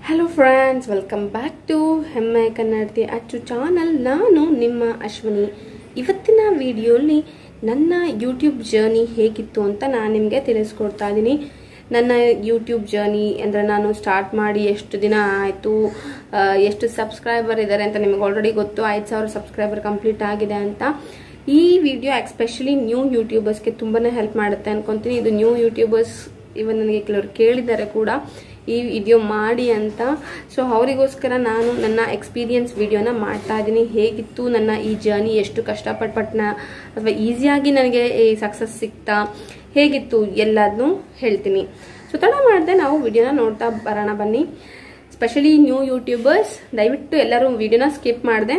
hello friends welcome back to Hemme Kannadathi ಅಚ್ಚು channel ನಾನು ನಿಮ್ಮ ಅಶ್ವಿನಿ ಇವತ್ತಿನ ವಿಡಿಯೋಲಿ ನನ್ನ ಯೂಟ್ಯೂಬ್ ಜರ್ನಿ ಹೇಗಿತ್ತು ಅಂತ ನಾನು ನಿಮಗೆ ತಿಳಿಸ್ಕೊಡ್ತಾ ಇದ್ದೀನಿ ನನ್ನ ಯೂಟ್ಯೂಬ್ ಜರ್ನಿ ಅಂದರೆ ನಾನು ಸ್ಟಾರ್ಟ್ ಮಾಡಿ ಎಷ್ಟು ದಿನ ಆಯಿತು ಎಷ್ಟು ಸಬ್ಸ್ಕ್ರೈಬರ್ ಇದ್ದಾರೆ ಅಂತ ನಿಮಗೆ ಆಲ್ರೆಡಿ ಗೊತ್ತು ಐದು ಸಾವಿರ ಸಬ್ಸ್ಕ್ರೈಬರ್ ಕಂಪ್ಲೀಟ್ ಆಗಿದೆ ಅಂತ ಈ ವಿಡಿಯೋ ಎಕ್ಸ್ಪೆಷಲಿ ನ್ಯೂ ಯೂಟ್ಯೂಬರ್ಸ್ಗೆ ತುಂಬಾ ಹೆಲ್ಪ್ ಮಾಡುತ್ತೆ ಅನ್ಕೊಂತೀನಿ ಇದು ನ್ಯೂ ಯೂಟ್ಯೂಬರ್ಸ್ ಇವನ್ ನನಗೆ ಕೆಲವರು ಕೇಳಿದ್ದಾರೆ ಕೂಡ ಈ ವಿಡಿಯೋ ಮಾಡಿ ಅಂತ ಸೊ ಅವರಿಗೋಸ್ಕರ ನಾನು ನನ್ನ ಎಕ್ಸ್ಪೀರಿಯನ್ಸ್ ವಿಡಿಯೋನ ಮಾಡ್ತಾ ಇದ್ದೀನಿ ಹೇಗಿತ್ತು ನನ್ನ ಈ ಜರ್ನಿ ಎಷ್ಟು ಕಷ್ಟಪಟ್ಟು ಪಟ್ನ ಅಥವಾ ಈಸಿಯಾಗಿ ನನಗೆ ಈ ಸಕ್ಸಸ್ ಸಿಗ್ತಾ ಹೇಗಿತ್ತು ಎಲ್ಲದನ್ನೂ ಹೇಳ್ತೀನಿ ಸೊ ತಡ ಮಾಡಿದೆ ನಾವು ವಿಡಿಯೋನ ನೋಡ್ತಾ ಬರೋಣ ಬನ್ನಿ ಸ್ಪೆಷಲಿ ನ್ಯೂ ಯೂಟ್ಯೂಬರ್ಸ್ ದಯವಿಟ್ಟು ಎಲ್ಲರೂ ವಿಡಿಯೋನ ಸ್ಕಿಪ್ ಮಾಡಿದೆ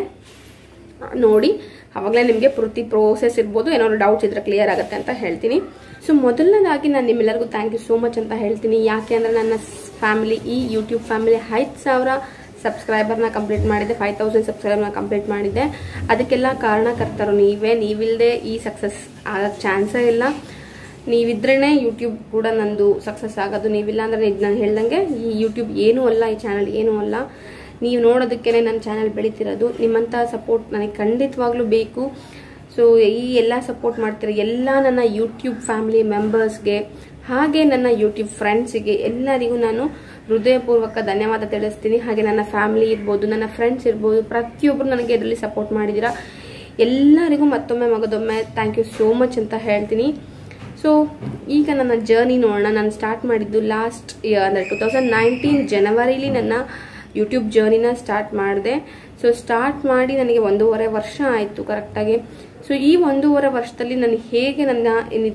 ನೋಡಿ ಅವಾಗಲೇ ನಿಮಗೆ ಪೂರ್ತಿ ಪ್ರೋಸೆಸ್ ಇರ್ಬೋದು ಏನಾದ್ರು ಡೌಟ್ಸ್ ಇದ್ರೆ ಕ್ಲಿಯರ್ ಆಗುತ್ತೆ ಅಂತ ಹೇಳ್ತೀನಿ ಸೊ ಮೊದಲನೇದಾಗಿ ನಾನು ನಿಮ್ಮೆಲ್ಲರಿಗೂ ಥ್ಯಾಂಕ್ ಯು ಸೋ ಮಚ್ ಅಂತ ಹೇಳ್ತೀನಿ ಯಾಕೆ ಅಂದರೆ ನನ್ನ ಫ್ಯಾಮಿಲಿ ಈ ಯೂಟ್ಯೂಬ್ ಫ್ಯಾಮಿಲಿ ಐದು ಸಾವಿರ ಸಬ್ಸ್ಕ್ರೈಬರ್ನ ಕಂಪ್ಲೀಟ್ ಮಾಡಿದ್ದೆ ಫೈವ್ ತೌಸಂಡ್ ಸಬ್ಸ್ಕ್ರೈಬರ್ನ ಕಂಪ್ಲೀಟ್ ಮಾಡಿದ್ದೆ ಅದಕ್ಕೆಲ್ಲ ಕಾರಣಕರ್ತರು ನೀವೇ ನೀವಿಲ್ಲದೆ ಈ ಸಕ್ಸಸ್ ಆಗಕ್ಕೆ ಚಾನ್ಸೇ ಇಲ್ಲ ನೀವಿದ್ರೇ ಯೂಟ್ಯೂಬ್ ಕೂಡ ನಂದು ಸಕ್ಸಸ್ ಆಗೋದು ನೀವಿಲ್ಲ ಅಂದರೆ ನಾನು ಹೇಳ್ದಂಗೆ ಈ ಯೂಟ್ಯೂಬ್ ಏನೂ ಅಲ್ಲ ಈ ಚಾನಲ್ ಏನೂ ಅಲ್ಲ ನೀವು ನೋಡೋದಕ್ಕೇ ನನ್ನ ಚಾನಲ್ ಬೆಳೀತಿರೋದು ನಿಮ್ಮಂಥ ಸಪೋರ್ಟ್ ನನಗೆ ಖಂಡಿತವಾಗ್ಲೂ ಬೇಕು ಸೊ ಈ ಎಲ್ಲ ಸಪೋರ್ಟ್ ಮಾಡ್ತೀರ ಎಲ್ಲ ನನ್ನ ಯೂಟ್ಯೂಬ್ ಫ್ಯಾಮಿಲಿ ಮೆಂಬರ್ಸ್ಗೆ ಹಾಗೆ ನನ್ನ ಯೂಟ್ಯೂಬ್ ಫ್ರೆಂಡ್ಸಿಗೆ ಎಲ್ಲರಿಗೂ ನಾನು ಹೃದಯಪೂರ್ವಕ ಧನ್ಯವಾದ ತಿಳಿಸ್ತೀನಿ ಹಾಗೆ ನನ್ನ ಫ್ಯಾಮಿಲಿ ಇರ್ಬೋದು ನನ್ನ ಫ್ರೆಂಡ್ಸ್ ಇರ್ಬೋದು ಪ್ರತಿಯೊಬ್ಬರು ನನಗೆ ಇದರಲ್ಲಿ ಸಪೋರ್ಟ್ ಮಾಡಿದ್ದೀರಾ ಎಲ್ಲರಿಗೂ ಮತ್ತೊಮ್ಮೆ ಮಗದೊಮ್ಮೆ ಥ್ಯಾಂಕ್ ಯು ಸೋ ಮಚ್ ಅಂತ ಹೇಳ್ತೀನಿ ಸೊ ಈಗ ನನ್ನ ಜರ್ನಿ ನೋಡೋಣ ನಾನು ಸ್ಟಾರ್ಟ್ ಮಾಡಿದ್ದು ಲಾಸ್ಟ್ ಅಂದರೆ ಟು ತೌಸಂಡ್ ನೈನ್ಟೀನ್ ಜನವರಿಲಿ ನನ್ನ ಯೂಟ್ಯೂಬ್ ಜರ್ನಿನ ಸ್ಟಾರ್ಟ್ ಮಾಡಿದೆ ಸೊ ಸ್ಟಾರ್ಟ್ ಮಾಡಿ ನನಗೆ ಒಂದೂವರೆ ವರ್ಷ ಆಯಿತು ಕರೆಕ್ಟಾಗಿ ಸೊ ಈ ಒಂದೂವರೆ ವರ್ಷದಲ್ಲಿ ನನಗೆ ಹೇಗೆ ನನ್ನ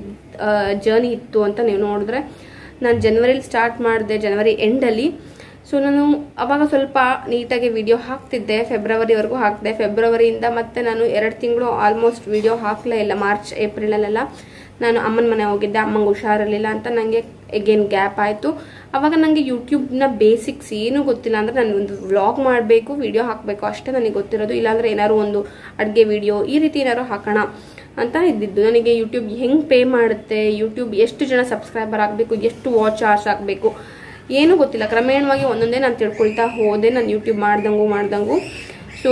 ಜರ್ನಿ ಇತ್ತು ಅಂತ ನೀವು ನೋಡಿದ್ರೆ ನಾನು ಜನವರಿಲಿ ಸ್ಟಾರ್ಟ್ ಮಾಡಿದೆ ಜನವರಿ ಎಂಡಲ್ಲಿ ಸೊ ನಾನು ಅವಾಗ ಸ್ವಲ್ಪ ನೀಟಾಗಿ ವಿಡಿಯೋ ಹಾಕ್ತಿದ್ದೆ ಫೆಬ್ರವರಿವರೆಗೂ ಹಾಕಿದೆ ಫೆಬ್ರವರಿಯಿಂದ ಮತ್ತೆ ನಾನು ಎರಡು ತಿಂಗಳು ಆಲ್ಮೋಸ್ಟ್ ವಿಡಿಯೋ ಹಾಕಲೇ ಇಲ್ಲ ಮಾರ್ಚ್ ಏಪ್ರಿಲಲ್ಲೆಲ್ಲ ನಾನು ಅಮ್ಮನ ಮನೆ ಹೋಗಿದ್ದೆ ಅಮ್ಮಂಗೆ ಹುಷಾರಿರಲಿಲ್ಲ ಅಂತ ನನಗೆ ಎಗೇನ್ ಗ್ಯಾಪ್ ಆಯಿತು ಅವಾಗ ನನಗೆ ಯೂಟ್ಯೂಬ್ನ ಬೇಸಿಕ್ಸ್ ಏನೂ ಗೊತ್ತಿಲ್ಲ ಅಂದರೆ ನಾನು ಒಂದು ವ್ಲಾಗ್ ಮಾಡಬೇಕು ವಿಡಿಯೋ ಹಾಕಬೇಕು ಅಷ್ಟೇ ನನಗೆ ಗೊತ್ತಿರೋದು ಇಲ್ಲಾಂದರೆ ಏನಾದ್ರು ಒಂದು ಅಡುಗೆ ವಿಡಿಯೋ ಈ ರೀತಿ ಏನಾದ್ರು ಹಾಕೋಣ ಅಂತ ಇದ್ದಿದ್ದು ನನಗೆ ಯೂಟ್ಯೂಬ್ ಹೆಂಗೆ ಪೇ ಮಾಡುತ್ತೆ ಯೂಟ್ಯೂಬ್ ಎಷ್ಟು ಜನ ಸಬ್ಸ್ಕ್ರೈಬರ್ ಆಗಬೇಕು ಎಷ್ಟು ವಾಚ್ ಅವರ್ಸ್ ಆಗಬೇಕು ಏನೂ ಗೊತ್ತಿಲ್ಲ ಕ್ರಮೇಣವಾಗಿ ಒಂದೊಂದೇ ನಾನು ತಿಳ್ಕೊಳ್ತಾ ಹೋದೆ ನಾನು ಯೂಟ್ಯೂಬ್ ಮಾಡ್ದಂಗೂ ಮಾಡ್ದಂಗೂ ಸೊ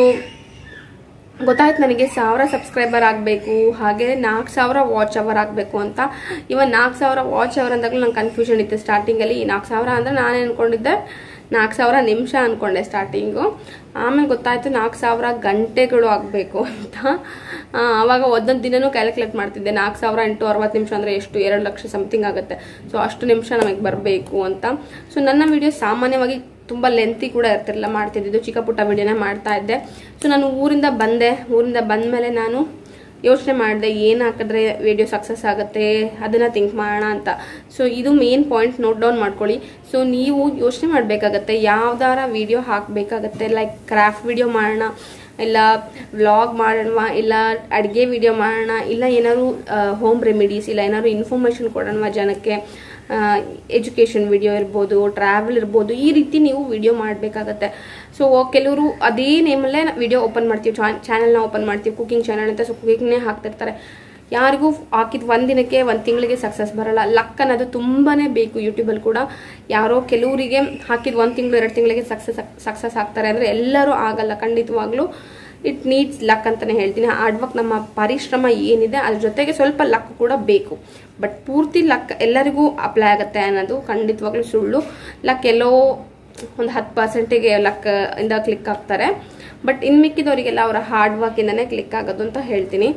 ಗೊತ್ತಾಯ್ತು ನನಗೆ ಸಾವಿರ ಸಬ್ಸ್ಕ್ರೈಬರ್ ಆಗಬೇಕು ಹಾಗೆ ನಾಲ್ಕು ಸಾವಿರ ವಾಚ್ ಅವರ್ ಆಗಬೇಕು ಅಂತ ಇವನ್ ನಾಲ್ಕು ಸಾವಿರ ವಾಚ್ ಅವರ್ ಅಂದಾಗಲೂ ನಂಗೆ ಕನ್ಫ್ಯೂಷನ್ ಇತ್ತು ಸ್ಟಾರ್ಟಿಂಗಲ್ಲಿ ನಾಲ್ಕು ಸಾವಿರ ಅಂದರೆ ನಾನು ಅನ್ಕೊಂಡಿದ್ದೆ ನಾಲ್ಕು ಸಾವಿರ ನಿಮಿಷ ಅಂದ್ಕೊಂಡೆ ಸ್ಟಾರ್ಟಿಂಗು ಆಮೇಲೆ ಗೊತ್ತಾಯ್ತು ನಾಲ್ಕು ಸಾವಿರ ಗಂಟೆಗಳು ಆಗಬೇಕು ಅಂತ ಆವಾಗ ಒಂದೊಂದು ದಿನನೂ ಕ್ಯಾಲ್ಕುಲೇಟ್ ಮಾಡ್ತಿದ್ದೆ ನಾಲ್ಕು ಸಾವಿರ ಎಂಟು ಅರವತ್ತು ನಿಮಿಷ ಅಂದರೆ ಎಷ್ಟು ಎರಡು ಲಕ್ಷ ಸಮಥಿಂಗ್ ಆಗುತ್ತೆ ಸೊ ಅಷ್ಟು ನಿಮಿಷ ನಮಗೆ ಬರಬೇಕು ಅಂತ ಸೊ ನನ್ನ ವಿಡಿಯೋ ಸಾಮಾನ್ಯವಾಗಿ ತುಂಬ ಲೆಂತಿ ಕೂಡ ಇರ್ತಿರಲಿಲ್ಲ ಮಾಡ್ತಿದ್ದಿದ್ದು ಚಿಕ್ಕ ಪುಟ್ಟ ವಿಡಿಯೋನ ಮಾಡ್ತಾ ಇದ್ದೆ ಸೊ ನಾನು ಊರಿಂದ ಬಂದೆ ಊರಿಂದ ಬಂದ ಮೇಲೆ ನಾನು ಯೋಚನೆ ಮಾಡಿದೆ ಏನು ಹಾಕಿದ್ರೆ ವಿಡಿಯೋ ಸಕ್ಸಸ್ ಆಗುತ್ತೆ ಅದನ್ನು ಥಿಂಕ್ ಮಾಡೋಣ ಅಂತ ಸೊ ಇದು ಮೇನ್ ಪಾಯಿಂಟ್ ನೋಟ್ ಡೌನ್ ಮಾಡ್ಕೊಳ್ಳಿ ಸೊ ನೀವು ಯೋಚನೆ ಮಾಡಬೇಕಾಗತ್ತೆ ಯಾವ್ದಾರ ವಿಡಿಯೋ ಹಾಕಬೇಕಾಗತ್ತೆ ಲೈಕ್ ಕ್ರಾಫ್ಟ್ ವಿಡಿಯೋ ಮಾಡೋಣ ಇಲ್ಲ ವ್ಲಾಗ್ ಮಾಡೋಣ ಇಲ್ಲ ಅಡುಗೆ ವಿಡಿಯೋ ಮಾಡೋಣ ಇಲ್ಲ ಏನಾದ್ರು ಹೋಮ್ ರೆಮಿಡೀಸ್ ಇಲ್ಲ ಏನಾದ್ರು ಇನ್ಫಾರ್ಮೇಷನ್ ಕೊಡೋಣ ಜನಕ್ಕೆ ಎಜುಕೇಷನ್ ವಿಡಿಯೋ ಇರ್ಬೋದು ಟ್ರಾವೆಲ್ ಇರ್ಬೋದು ಈ ರೀತಿ ನೀವು ವಿಡಿಯೋ ಮಾಡಬೇಕಾಗತ್ತೆ ಸೊ ಕೆಲವರು ಅದೇ ನೇಮಲ್ಲೇ ವಿಡಿಯೋ ಓಪನ್ ಮಾಡ್ತೀವಿ ಚಾನಲ್ನ ಓಪನ್ ಮಾಡ್ತೀವಿ ಕುಕಿಂಗ್ ಚಾನಲ್ ಅಂತ ಸೊ ಕುಕಿಂಗ್ನೇ ಹಾಕ್ತಿರ್ತಾರೆ ಯಾರಿಗೂ ಹಾಕಿದ ಒಂದು ದಿನಕ್ಕೆ ಒಂದು ತಿಂಗಳಿಗೆ ಸಕ್ಸಸ್ ಬರಲ್ಲ ಲಕ್ ಅನ್ನೋದು ತುಂಬಾ ಬೇಕು ಯೂಟ್ಯೂಬಲ್ಲಿ ಕೂಡ ಯಾರೋ ಕೆಲವರಿಗೆ ಹಾಕಿದ ಒಂದು ತಿಂಗಳು ಎರಡು ತಿಂಗಳಿಗೆ ಸಕ್ಸಸ್ ಸಕ್ಸಸ್ ಆಗ್ತಾರೆ ಅಂದರೆ ಎಲ್ಲರೂ ಆಗಲ್ಲ ಖಂಡಿತವಾಗ್ಲೂ ಇಟ್ ನೀಡ್ಸ್ ಲಕ್ ಅಂತಲೇ ಹೇಳ್ತೀನಿ ಹಾರ್ಡ್ ವರ್ಕ್ ನಮ್ಮ ಪರಿಶ್ರಮ ಏನಿದೆ ಅದ್ರ ಜೊತೆಗೆ ಸ್ವಲ್ಪ ಲಕ್ ಕೂಡ ಬೇಕು ಬಟ್ ಪೂರ್ತಿ ಲಕ್ ಎಲ್ಲರಿಗೂ ಅಪ್ಲೈ ಆಗುತ್ತೆ ಅನ್ನೋದು ಖಂಡಿತವಾಗ್ಲೂ ಸುಳ್ಳು ಲಕ್ ಎಲ್ಲೋ ಒಂದು ಹತ್ತು ಪರ್ಸೆಂಟಿಗೆ ಲಕ್ ಇಂದ ಕ್ಲಿಕ್ ಆಗ್ತಾರೆ ಬಟ್ ಇನ್ನು ಮಿಕ್ಕಿದವರಿಗೆಲ್ಲ ಅವರ ಹಾರ್ಡ್ ವರ್ಕಿಂದನೇ ಕ್ಲಿಕ್ ಆಗೋದು ಅಂತ ಹೇಳ್ತೀನಿ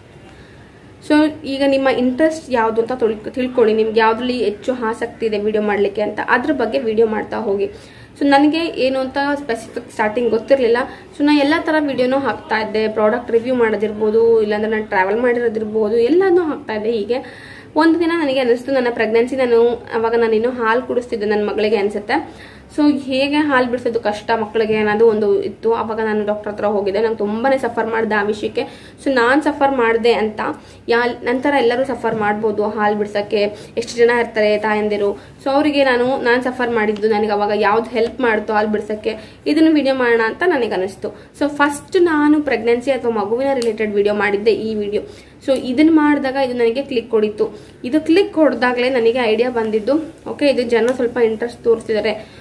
ಸೊ ಈಗ ನಿಮ್ಮ ಇಂಟ್ರೆಸ್ಟ್ ಯಾವುದು ಅಂತ ತೊಳ್ ತಿಳ್ಕೊಳ್ಳಿ ನಿಮ್ಗೆ ಯಾವುದ್ರಲ್ಲಿ ಹೆಚ್ಚು ಆಸಕ್ತಿ ಇದೆ ವಿಡಿಯೋ ಮಾಡಲಿಕ್ಕೆ ಅಂತ ಅದ್ರ ಬಗ್ಗೆ ವಿಡಿಯೋ ಮಾಡ್ತಾ ಹೋಗಿ ಸೊ ನನಗೆ ಏನು ಅಂತ ಸ್ಪೆಸಿಫಿಕ್ ಸ್ಟಾರ್ಟಿಂಗ್ ಗೊತ್ತಿರಲಿಲ್ಲ ಸೊ ನಾನು ಎಲ್ಲ ಥರ ವಿಡಿಯೋನೂ ಹಾಕ್ತಾ ಇದ್ದೆ ಪ್ರಾಡಕ್ಟ್ ರಿವ್ಯೂ ಮಾಡೋದಿರ್ಬೋದು ಇಲ್ಲಾಂದ್ರೆ ನಾನು ಟ್ರಾವೆಲ್ ಮಾಡಿರೋದಿರ್ಬೋದು ಎಲ್ಲನೂ ಹಾಕ್ತಾ ಇದ್ದೆ ಹೀಗೆ ಒಂದು ದಿನ ನನಗೆ ಅನಿಸ್ತು ನನ್ನ ಪ್ರೆಗ್ನೆನ್ಸಿ ನಾನು ಅವಾಗ ನಾನು ಇನ್ನೂ ಹಾಲು ಕುಡಿಸ್ತಿದ್ದೆ ನನ್ನ ಮಗಳಿಗೆ ಅನಿಸುತ್ತೆ ಸೊ ಹೇಗೆ ಹಾಲು ಬಿಡಿಸೋದು ಕಷ್ಟ ಮಕ್ಕಳಿಗೆ ಅನ್ನೋದು ಒಂದು ಇತ್ತು ಅವಾಗ ನಾನು ಡಾಕ್ಟರ್ ಹತ್ರ ಹೋಗಿದ್ದೆ ನಂಗೆ ತುಂಬಾ ಸಫರ್ ಮಾಡಿದೆ ಆ ವಿಷಯಕ್ಕೆ ಸೊ ನಾನು ಸಫರ್ ಮಾಡಿದೆ ಅಂತ ಯಾ ನಂತರ ಎಲ್ಲರೂ ಸಫರ್ ಮಾಡ್ಬೋದು ಹಾಲು ಬಿಡ್ಸೋಕ್ಕೆ ಎಷ್ಟು ಜನ ಇರ್ತಾರೆ ತಾಯಂದಿರು ಸೊ ಅವರಿಗೆ ನಾನು ನಾನು ಸಫರ್ ಮಾಡಿದ್ದು ನನಗೆ ಅವಾಗ ಯಾವ್ದು ಹೆಲ್ಪ್ ಮಾಡ್ತು ಹಾಲು ಬಿಡ್ಸೋಕ್ಕೆ ಇದನ್ನು ವಿಡಿಯೋ ಮಾಡೋಣ ಅಂತ ನನಗೆ ಅನಿಸ್ತು ಸೊ ಫಸ್ಟ್ ನಾನು ಪ್ರೆಗ್ನೆನ್ಸಿ ಅಥವಾ ಮಗುವಿನ ರಿಲೇಟೆಡ್ ವಿಡಿಯೋ ಮಾಡಿದ್ದೆ ಈ ವಿಡಿಯೋ ಸೊ ಇದನ್ನ ಮಾಡಿದಾಗ ಇದು ನನಗೆ ಕ್ಲಿಕ್ ಹೊಡಿತು ಇದು ಕ್ಲಿಕ್ ಹೊಡೆದಾಗಲೇ ನನಗೆ ಐಡಿಯಾ ಬಂದಿದ್ದು ಓಕೆ ಇದು ಜನ ಸ್ವಲ್ಪ ಇಂಟ್ರೆಸ್ಟ್ ತೋರಿಸ್ತಿದ್ದಾರೆ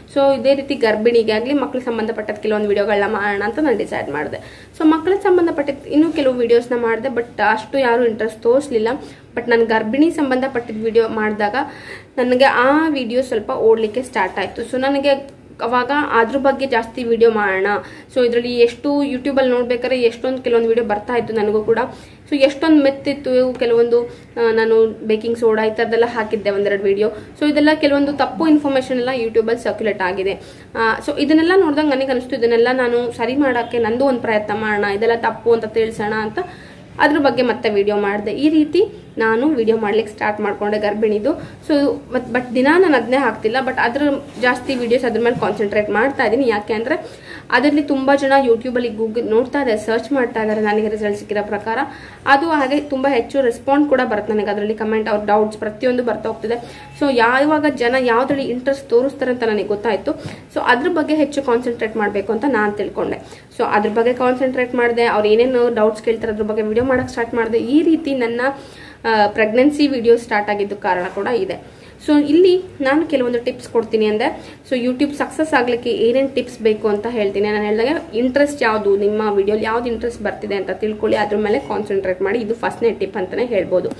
ಸೊ ಇದೇ ರೀತಿ ಗರ್ಭಿಣಿಗೆ ಆಗಲಿ ಮಕ್ಳಿಗೆ ಸಂಬಂಧಪಟ್ಟದ ಕೆಲವೊಂದು ವಿಡಿಯೋಗಳನ್ನ ಮಾಡೋಣ ಅಂತ ನಾನು ಡಿಸೈಡ್ ಮಾಡಿದೆ ಸೊ ಮಕ್ಳಿಗೆ ಸಂಬಂಧಪಟ್ಟಿದ್ದ ಇನ್ನೂ ಕೆಲವು ವಿಡಿಯೋಸ್ನ ಮಾಡಿದೆ ಬಟ್ ಅಷ್ಟು ಯಾರು ಇಂಟ್ರೆಸ್ಟ್ ತೋರಿಸಲಿಲ್ಲ ಬಟ್ ನಾನು ಗರ್ಭಿಣಿ ಸಂಬಂಧಪಟ್ಟಿದ್ದ ವಿಡಿಯೋ ಮಾಡಿದಾಗ ನನಗೆ ಆ ವಿಡಿಯೋ ಸ್ವಲ್ಪ ಓಡಲಿಕ್ಕೆ ಸ್ಟಾರ್ಟ್ ಆಯಿತು ಸೊ ನನಗೆ ಅವಾಗ ಅದ್ರ ಬಗ್ಗೆ ಜಾಸ್ತಿ ವಿಡಿಯೋ ಮಾಡೋಣ ಸೊ ಇದರಲ್ಲಿ ಎಷ್ಟು ಯೂಟ್ಯೂಬಲ್ಲಿ ನೋಡ್ಬೇಕಾದ್ರೆ ಎಷ್ಟೊಂದು ಕೆಲವೊಂದು ವಿಡಿಯೋ ಬರ್ತಾ ಇತ್ತು ನನಗೂ ಕೂಡ ಸೊ ಎಷ್ಟೊಂದು ಮೆತ್ತಿತ್ತು ಕೆಲವೊಂದು ಆ, ನಾನು ಬೇಕಿಂಗ್ ಸೋಡಾ ಈ ಥರದ್ದೆಲ್ಲ ಹಾಕಿದ್ದೆ ಒಂದೆರಡು ವಿಡಿಯೋ ಸೊ ಇದೆಲ್ಲ ಕೆಲವೊಂದು ತಪ್ಪು ಇನ್ಫಾರ್ಮೇಷನ್ ಎಲ್ಲ ಯೂಟ್ಯೂಬಲ್ಲಿ ಸರ್ಕ್ಯುಲೇಟ್ ಆಗಿದೆ ಸೊ ಇದನ್ನೆಲ್ಲ ನೋಡಿದಾಗ ನನಗೆ ಅನಿಸ್ತು ಇದನ್ನೆಲ್ಲ ನಾನು ಸರಿ ಮಾಡೋಕ್ಕೆ ನಂದು ಒಂದು ಪ್ರಯತ್ನ ಮಾಡೋಣ ಇದೆಲ್ಲ ತಪ್ಪು ಅಂತ ತಿಳಿಸೋಣ ಅಂತ ಅದ್ರ ಬಗ್ಗೆ ಮತ್ತೆ ವಿಡಿಯೋ ಮಾಡಿದೆ ಈ ರೀತಿ ನಾನು ವಿಡಿಯೋ ಮಾಡ್ಲಿಕ್ಕೆ ಸ್ಟಾರ್ಟ್ ಮಾಡ್ಕೊಂಡೆ ಗರ್ಭಿಣಿದು ಸೊ ಬಟ್ ಬಟ್ ದಿನ ನಾನು ಅದನ್ನೇ ಹಾಕ್ತಿಲ್ಲ ಬಟ್ ಅದ್ರ ಜಾಸ್ತಿ ವಿಡಿಯೋಸ್ ಅದ್ರ ಮೇಲೆ ಕಾನ್ಸಂಟ್ರೇಟ್ ಮಾಡ್ತಾ ಇದ್ದೀನಿ ಯಾಕೆ ಅಂದರೆ ಅದರಲ್ಲಿ ತುಂಬ ಜನ ಯೂಟ್ಯೂಬಲ್ಲಿ ಗೂಗಲ್ ನೋಡ್ತಾ ಇದ್ದಾರೆ ಸರ್ಚ್ ಮಾಡ್ತಾ ಇದ್ದಾರೆ ನನಗೆ ರಿಸಲ್ಟ್ ಸಿಕ್ಕಿರೋ ಪ್ರಕಾರ ಅದು ಹಾಗೆ ತುಂಬ ಹೆಚ್ಚು ರೆಸ್ಪಾಂಡ್ ಕೂಡ ಬರುತ್ತೆ ನನಗೆ ಅದರಲ್ಲಿ ಕಮೆಂಟ್ ಅವ್ರ ಡೌಟ್ಸ್ ಪ್ರತಿಯೊಂದು ಬರ್ತಾ ಹೋಗ್ತಿದೆ ಸೊ ಯಾವಾಗ ಜನ ಯಾವುದ್ರಲ್ಲಿ ಇಂಟ್ರೆಸ್ಟ್ ತೋರಿಸ್ತಾರೆ ಅಂತ ನನಗೆ ಗೊತ್ತಾಯಿತು ಸೊ ಅದ್ರ ಬಗ್ಗೆ ಹೆಚ್ಚು ಕಾನ್ಸಂಟ್ರೇಟ್ ಮಾಡಬೇಕು ಅಂತ ನಾನು ತಿಳ್ಕೊಂಡೆ ಸೊ ಅದ್ರ ಬಗ್ಗೆ ಕಾನ್ಸಂಟ್ರೇಟ್ ಮಾಡಿದೆ ಅವ್ರು ಏನೇನು ಡೌಟ್ಸ್ ಕೇಳ್ತಾರೆ ಅದ್ರ ಬಗ್ಗೆ ವಿಡಿಯೋ ಮಾಡೋಕ್ಕೆ ಸ್ಟಾರ್ಟ್ ಮಾಡಿದೆ ಈ ರೀತಿ ನನ್ನ ಪ್ರೆಗ್ನೆನ್ಸಿ ವಿಡಿಯೋ ಸ್ಟಾರ್ಟ್ ಆಗಿದ್ದು ಕಾರಣ ಕೂಡ ಇದೆ ಸೊ ಇಲ್ಲಿ ನಾನು ಕೆಲವೊಂದು ಟಿಪ್ಸ್ ಕೊಡ್ತೀನಿ ಅಂದರೆ ಸೊ ಯೂಟ್ಯೂಬ್ ಸಕ್ಸಸ್ ಆಗಲಿಕ್ಕೆ ಏನೇನು ಟಿಪ್ಸ್ ಬೇಕು ಅಂತ ಹೇಳ್ತೀನಿ ನಾನು ಹೇಳಿದಾಗ ಇಂಟ್ರೆಸ್ಟ್ ಯಾವುದು ನಿಮ್ಮ ವಿಡಿಯೋಲಿ ಯಾವ್ದು ಇಂಟ್ರೆಸ್ಟ್ ಬರ್ತಿದೆ ಅಂತ ತಿಳ್ಕೊಳ್ಳಿ ಅದ್ರ ಮೇಲೆ ಕಾನ್ಸಂಟ್ರೇಟ್ ಮಾಡಿ ಇದು ಫಸ್ಟ್ನೇ ಟಿಪ್ ಅಂತಲೇ ಹೇಳ್ಬೋದು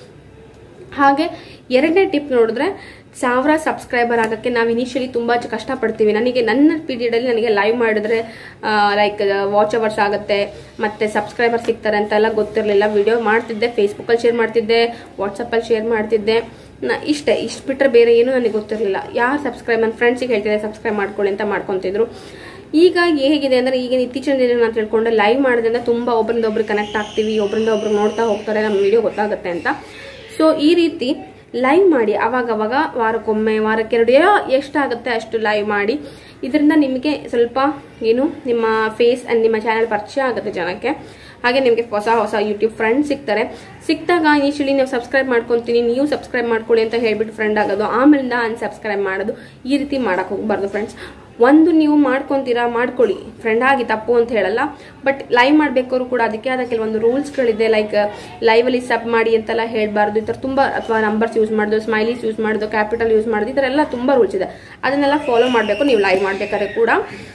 ಹಾಗೆ ಎರಡನೇ ಟಿಪ್ ನೋಡಿದ್ರೆ ಸಾವಿರ ಸಬ್ಸ್ಕ್ರೈಬರ್ ಆಗೋಕ್ಕೆ ನಾವು ಇನಿಷಿಯಲಿ ತುಂಬ ಕಷ್ಟಪಡ್ತೀವಿ ನನಗೆ ನನ್ನ ಪೀರಿಯಡಲ್ಲಿ ನನಗೆ ಲೈವ್ ಮಾಡಿದ್ರೆ ಲೈಕ್ ವಾಚ್ ಅವರ್ಸ್ ಆಗುತ್ತೆ ಮತ್ತು ಸಬ್ಸ್ಕ್ರೈಬರ್ ಸಿಗ್ತಾರೆ ಅಂತೆಲ್ಲ ಗೊತ್ತಿರಲಿಲ್ಲ ವಿಡಿಯೋ ಮಾಡ್ತಿದ್ದೆ ಫೇಸ್ಬುಕ್ಕಲ್ಲಿ ಶೇರ್ ಮಾಡ್ತಿದ್ದೆ ವಾಟ್ಸಪ್ಪಲ್ಲಿ ಶೇರ್ ಮಾಡ್ತಿದ್ದೆ ನಾ ಇಷ್ಟೇ ಇಷ್ಟು ಬಿಟ್ಟರೆ ಬೇರೆ ಏನೂ ನನಗೆ ಗೊತ್ತಿರಲಿಲ್ಲ ಯಾರು ಸಬ್ಸ್ಕ್ರೈಬ್ ನನ್ನ ಫ್ರೆಂಡ್ಸಿಗೆ ಹೇಳ್ತಿದ್ದೆ ಸಬ್ಸ್ಕ್ರೈಬ್ ಮಾಡ್ಕೊಳ್ಳಿ ಅಂತ ಮಾಡ್ಕೊತಿದ್ರು ಈಗ ಹೇಗಿದೆ ಅಂದರೆ ಈಗ ಇತ್ತೀಚಿನ ದಿನ ನಾನು ತಿಳ್ಕೊಂಡೆ ಲೈವ್ ಮಾಡೋದ್ರಿಂದ ತುಂಬ ಒಬ್ಬರಿಂದ ಒಬ್ರು ಕನೆಕ್ಟ್ ಆಗ್ತೀವಿ ಒಬ್ಬರಿಂದ ಒಬ್ರು ನೋಡ್ತಾ ಹೋಗ್ತಾರೆ ನಮ್ಮ ವಿಡಿಯೋ ಗೊತ್ತಾಗುತ್ತೆ ಅಂತ ಸೊ ಈ ರೀತಿ ಲೈವ್ ಮಾಡಿ ಅವಾಗ ಅವಾಗ ವಾರಕ್ಕೊಮ್ಮೆ ವಾರಕ್ಕೆರಡು ಏನೋ ಎಷ್ಟಾಗುತ್ತೆ ಅಷ್ಟು ಲೈವ್ ಮಾಡಿ ಇದರಿಂದ ನಿಮಗೆ ಸ್ವಲ್ಪ ಏನು ನಿಮ್ಮ ಫೇಸ್ ಆ್ಯಂಡ್ ನಿಮ್ಮ ಚಾನಲ್ ಪರಿಚಯ ಆಗುತ್ತೆ ಜನಕ್ಕೆ ಹಾಗೆ ನಿಮಗೆ ಹೊಸ ಹೊಸ ಯೂಟ್ಯೂಬ್ ಫ್ರೆಂಡ್ ಸಿಗ್ತಾರೆ ಸಿಕ್ತಾಗ ಇನಿಷಿಯಲಿ ನೀವು ಸಬ್ಸ್ಕ್ರೈಬ್ ಮಾಡ್ಕೊತೀನಿ ನೀವು ಸಬ್ಸ್ಕ್ರೈಬ್ ಮಾಡ್ಕೊಳ್ಳಿ ಅಂತ ಹೇಳ್ಬಿಟ್ಟು ಫ್ರೆಂಡ್ ಆಗೋದು ಆಮೇಲಿಂದ ಅನ್ಸಬ್ಸ್ಕ್ರೈಬ್ ಮಾಡೋದು ಈ ರೀತಿ ಮಾಡಕ್ಕೆ ಹೋಗ್ಬಾರ್ದು ಫ್ರೆಂಡ್ಸ್ ಒಂದು ನೀವು ಮಾಡ್ಕೊತೀರಾ ಮಾಡ್ಕೊಳ್ಳಿ ಫ್ರೆಂಡ್ ಆಗಿ ತಪ್ಪು ಅಂತ ಹೇಳಲ್ಲ ಬಟ್ ಲೈವ್ ಮಾಡ್ಬೇಕಾದ್ರು ಕೂಡ ಅದಕ್ಕೆ ಆದ ಕೆಲವೊಂದು ರೂಲ್ಸ್ಗಳಿದೆ ಲೈಕ್ ಲೈವಲ್ಲಿ ಸಬ್ ಮಾಡಿ ಅಂತೆಲ್ಲ ಹೇಳಬಾರ್ದು ಈ ಥರ ತುಂಬ ಅಥವಾ ನಂಬರ್ಸ್ ಯೂಸ್ ಮಾಡೋದು ಸ್ಮೈಲೀಸ್ ಯೂಸ್ ಮಾಡೋದು ಕ್ಯಾಪಿಟಲ್ ಯೂಸ್ ಮಾಡೋದು ಈ ಥರ ಎಲ್ಲ ತುಂಬ ರೂಲ್ಸ್ ಇದೆ ಅದನ್ನೆಲ್ಲ ಫಾಲೋ ಮಾಡಬೇಕು ನೀವು ಲೈವ್ ಮಾಡ್ಬೇಕಾದ್ರೆ ಕೂಡ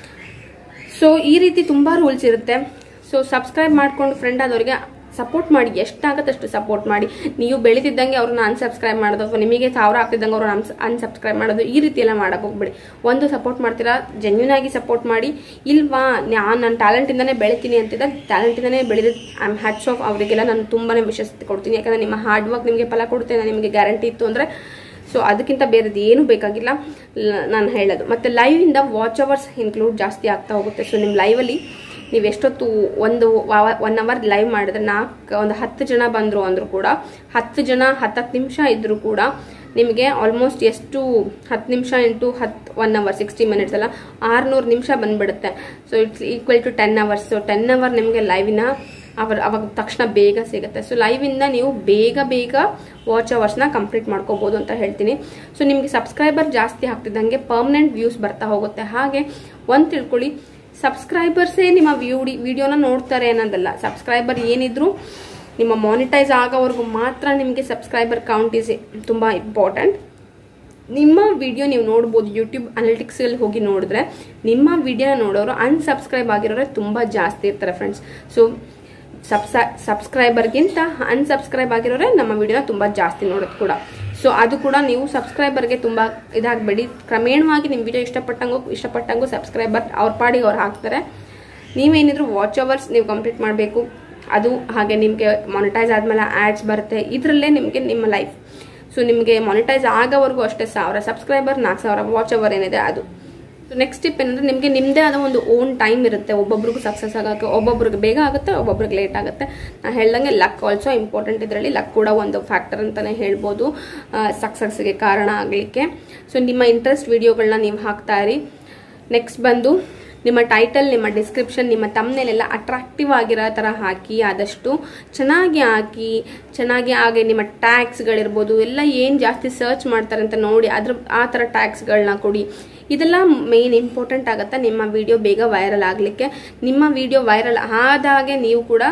ಸೊ ಈ ರೀತಿ ತುಂಬ ರೂಲ್ಸ್ ಇರುತ್ತೆ ಸೊ ಸಬ್ಸ್ಕ್ರೈಬ್ ಮಾಡ್ಕೊಂಡು ಫ್ರೆಂಡ್ ಆದವರಿಗೆ ಸಪೋರ್ಟ್ ಮಾಡಿ ಎಷ್ಟಾಗತ್ತೆ ಅಷ್ಟು ಸಪೋರ್ಟ್ ಮಾಡಿ ನೀವು ಬೆಳೀತಿದ್ದಂಗೆ ಅವ್ರನ್ನ ಅನ್ಸಬ್ಸ್ಕ್ರೈಬ್ ಮಾಡೋದು ಅಥವಾ ನಿಮಗೆ ಸಾವಿರ ಆಗ್ತಿದ್ದಂಗೆ ಅವ್ರನ್ನ ಅನ್ಸ್ ಅನ್ಸಬ್ಸ್ಕ್ರೈಬ್ ಮಾಡೋದು ಈ ರೀತಿ ಎಲ್ಲ ಮಾಡಕ್ಕೆ ಹೋಗ್ಬೇಡಿ ಒಂದು ಸಪೋರ್ಟ್ ಮಾಡ್ತೀರಾ ಜೆನ್ಯೂನ್ ಆಗಿ ಸಪೋರ್ಟ್ ಮಾಡಿ ಇಲ್ವಾ ನಾನು ನನ್ನ ಟ್ಯಾಲೆಂಟಿಂದನೇ ಬೆಳಿತೀನಿ ಅಂತಿದ್ದ ಟ್ಯಾಲೆಂಟಿಂದನೇ ಬೆಳೆದ ಐ ಆಮ್ ಹ್ಯಾಟ್ಸ್ ಆಫ್ ಅವರಿಗೆಲ್ಲ ನಾನು ತುಂಬಾನೇ ವಿಶ್ವಾಸತೆ ಕೊಡ್ತೀನಿ ಯಾಕಂದ್ರೆ ನಿಮ್ಮ ಹಾರ್ಡ್ ವರ್ಕ್ ನಿಮಗೆ ಫಲ ಕೊಡುತ್ತೆ ನಾನು ನಿಮಗೆ ಗ್ಯಾರಂಟಿ ಇತ್ತು ಅಂದರೆ ಸೊ ಅದಕ್ಕಿಂತ ಬೇರೆದು ಏನು ಬೇಕಾಗಿಲ್ಲ ಲ- ನಾನು ಹೇಳೋದು ಮತ್ತು ಲೈವಿಂದ ವಾಚ್ ಅವರ್ಸ್ ಇನ್ಕ್ಲೂಡ್ ಜಾಸ್ತಿ ಆಗ್ತಾ ಹೋಗುತ್ತೆ ಸೊ ನಿಮ್ಮ ಲೈವಲ್ಲಿ ನೀವು ಎಷ್ಟೊತ್ತು ಒಂದು ಒನ್ ಅವರ್ ಲೈವ್ ಮಾಡಿದ್ರೆ ನಾಲ್ಕು ಒಂದು ಹತ್ತು ಜನ ಬಂದರು ಅಂದರೂ ಕೂಡ ಹತ್ತು ಜನ ಹತ್ತತ್ತು ನಿಮಿಷ ಇದ್ದರೂ ಕೂಡ ನಿಮಗೆ ಆಲ್ಮೋಸ್ಟ್ ಎಷ್ಟು ಹತ್ತು ನಿಮಿಷ ಇಂಟು ಹತ್ತು ಒನ್ ಅವರ್ ಸಿಕ್ಸ್ಟಿ ಮಿನಿಟ್ಸ್ ಅಲ್ಲ ಆರುನೂರು ನಿಮಿಷ ಬಂದ್ಬಿಡುತ್ತೆ so it's equal to ten hours so ten hour ನಿಮಗೆ ಲೈವಿನ ಅವರ್ ಅವಾಗ ತಕ್ಷಣ ಬೇಗ ಸಿಗುತ್ತೆ ಸೊ ಲೈವಿಂದ ನೀವು ಬೇಗ ಬೇಗ ವಾಚ್ ಅವರ್ಸ್ನ ಕಂಪ್ಲೀಟ್ ಮಾಡ್ಕೋಬೋದು ಅಂತ ಹೇಳ್ತೀನಿ ಸೊ ನಿಮಗೆ ಸಬ್ಸ್ಕ್ರೈಬರ್ ಜಾಸ್ತಿ ಆಗ್ತಿದ್ದಂಗೆ ಪರ್ಮನೆಂಟ್ ವ್ಯೂಸ್ ಬರ್ತಾ ಹೋಗುತ್ತೆ ಹಾಗೆ ಒಂದು ತಿಳ್ಕೊಳ್ಳಿ ಸಬ್ಸ್ಕ್ರೈಬರ್ಸೇ ನಿಮ್ಮ ವಿಡಿ ವಿಡಿಯೋನ ನೋಡ್ತಾರೆ ಅನ್ನೋದಲ್ಲ ಸಬ್ಸ್ಕ್ರೈಬರ್ ಏನಿದ್ರು ನಿಮ್ಮ ಮಾನಿಟೈಸ್ ಆಗೋವರೆಗೂ ಮಾತ್ರ ನಿಮಗೆ ಸಬ್ಸ್ಕ್ರೈಬರ್ ಕೌಂಟ್ ಈಸ್ ತುಂಬ ಇಂಪಾರ್ಟೆಂಟ್ ನಿಮ್ಮ ವಿಡಿಯೋ ನೀವು ನೋಡ್ಬೋದು ಯೂಟ್ಯೂಬ್ ಅನಾಲಿಟಿಕ್ಸಲ್ಲಿ ಹೋಗಿ ನೋಡಿದ್ರೆ ನಿಮ್ಮ ವಿಡಿಯೋನ ನೋಡೋರು ಅನ್ಸಬ್ಸ್ಕ್ರೈಬ್ ಆಗಿರೋರೆ ತುಂಬ ಜಾಸ್ತಿ ಇರ್ತಾರೆ ಫ್ರೆಂಡ್ಸ್ ಸೊ ಸಬ್ಸ ಸಬ್ಸ್ಕ್ರೈಬರ್ಗಿಂತ ಅನ್ಸಬ್ಸ್ಕ್ರೈಬ್ ಆಗಿರೋರೆ ನಮ್ಮ ವಿಡಿಯೋನ ತುಂಬ ಜಾಸ್ತಿ ನೋಡೋದು ಕೂಡ ಸೊ ಅದು ಕೂಡ ನೀವು ಸಬ್ಸ್ಕ್ರೈಬರ್ಗೆ ತುಂಬ ಇದಾಗಬೇಡಿ ಕ್ರಮೇಣವಾಗಿ ನಿಮ್ಮ ವಿಡಿಯೋ ಇಷ್ಟಪಟ್ಟಂಗೂ ಇಷ್ಟಪಟ್ಟಂಗೂ ಸಬ್ಸ್ಕ್ರೈಬರ್ ಅವ್ರ ಪಾಡಿಗೆ ಅವ್ರು ಹಾಕ್ತಾರೆ ನೀವೇನಿದ್ರು ವಾಚ್ ಅವರ್ಸ್ ನೀವು ಕಂಪ್ಲೀಟ್ ಮಾಡಬೇಕು ಅದು ಹಾಗೆ ನಿಮಗೆ ಮಾನಿಟೈಸ್ ಆದಮೇಲೆ ಆ್ಯಡ್ಸ್ ಬರುತ್ತೆ ಇದರಲ್ಲೇ ನಿಮಗೆ ನಿಮ್ಮ ಲೈಫ್ ಸೊ ನಿಮಗೆ ಮಾನಿಟೈಸ್ ಆಗೋವರೆಗೂ ಅಷ್ಟೇ ಸಾವಿರ ಸಬ್ಸ್ಕ್ರೈಬರ್ ನಾಲ್ಕು ಸಾವಿರ ವಾಚ್ ಅವರ್ ಏನಿದೆ ಅದು ಸೊ ನೆಕ್ಸ್ಟ್ ಟಿಪ್ ಏನಂದ್ರೆ ನಿಮಗೆ ನಿಮ್ಮದೇ ಆದ ಒಂದು ಓನ್ ಟೈಮ್ ಇರುತ್ತೆ ಒಬ್ಬೊಬ್ರಿಗೂ ಸಕ್ಸಸ್ ಆಗೋಕ್ಕೆ ಒಬ್ಬೊಬ್ರಿಗೆ ಬೇಗ ಆಗುತ್ತೆ ಒಬ್ಬೊಬ್ರಿಗೆ ಲೇಟ್ ಆಗುತ್ತೆ ನಾನು ಹೇಳ್ದಂಗೆ ಲಕ್ ಆಲ್ಸೋ ಇಂಪಾರ್ಟೆಂಟ್ ಇದರಲ್ಲಿ ಲಕ್ ಕೂಡ ಒಂದು ಫ್ಯಾಕ್ಟರ್ ಅಂತಲೇ ಹೇಳ್ಬೋದು ಸಕ್ಸಸ್ಗೆ ಕಾರಣ ಆಗಲಿಕ್ಕೆ ಸೊ ನಿಮ್ಮ ಇಂಟ್ರೆಸ್ಟ್ ವಿಡಿಯೋಗಳನ್ನ ನೀವು ಹಾಕ್ತಾ ಇರಿ ನೆಕ್ಸ್ಟ್ ಬಂದು ನಿಮ್ಮ ಟೈಟಲ್ ನಿಮ್ಮ ಡಿಸ್ಕ್ರಿಪ್ಷನ್ ನಿಮ್ಮ ತಮ್ಮನೇಲೆಲ್ಲ ಅಟ್ರಾಕ್ಟಿವ್ ಆಗಿರೋ ಥರ ಹಾಕಿ ಆದಷ್ಟು ಚೆನ್ನಾಗಿ ಹಾಕಿ ಚೆನ್ನಾಗಿ ಹಾಗೆ ನಿಮ್ಮ ಟ್ಯಾಗ್ಸ್ಗಳಿರ್ಬೋದು ಎಲ್ಲ ಏನು ಜಾಸ್ತಿ ಸರ್ಚ್ ಮಾಡ್ತಾರೆ ಅಂತ ನೋಡಿ ಅದ್ರ ಆ ಥರ ಟ್ಯಾಗ್ಸ್ಗಳನ್ನ ಕೊಡಿ ಇದೆಲ್ಲ ಮೇನ್ ಇಂಪಾರ್ಟೆಂಟ್ ಆಗುತ್ತೆ ನಿಮ್ಮ ವಿಡಿಯೋ ಬೇಗ ವೈರಲ್ ಆಗಲಿಕ್ಕೆ ನಿಮ್ಮ ವಿಡಿಯೋ ವೈರಲ್ ಆದಾಗೆ ನೀವು ಕೂಡ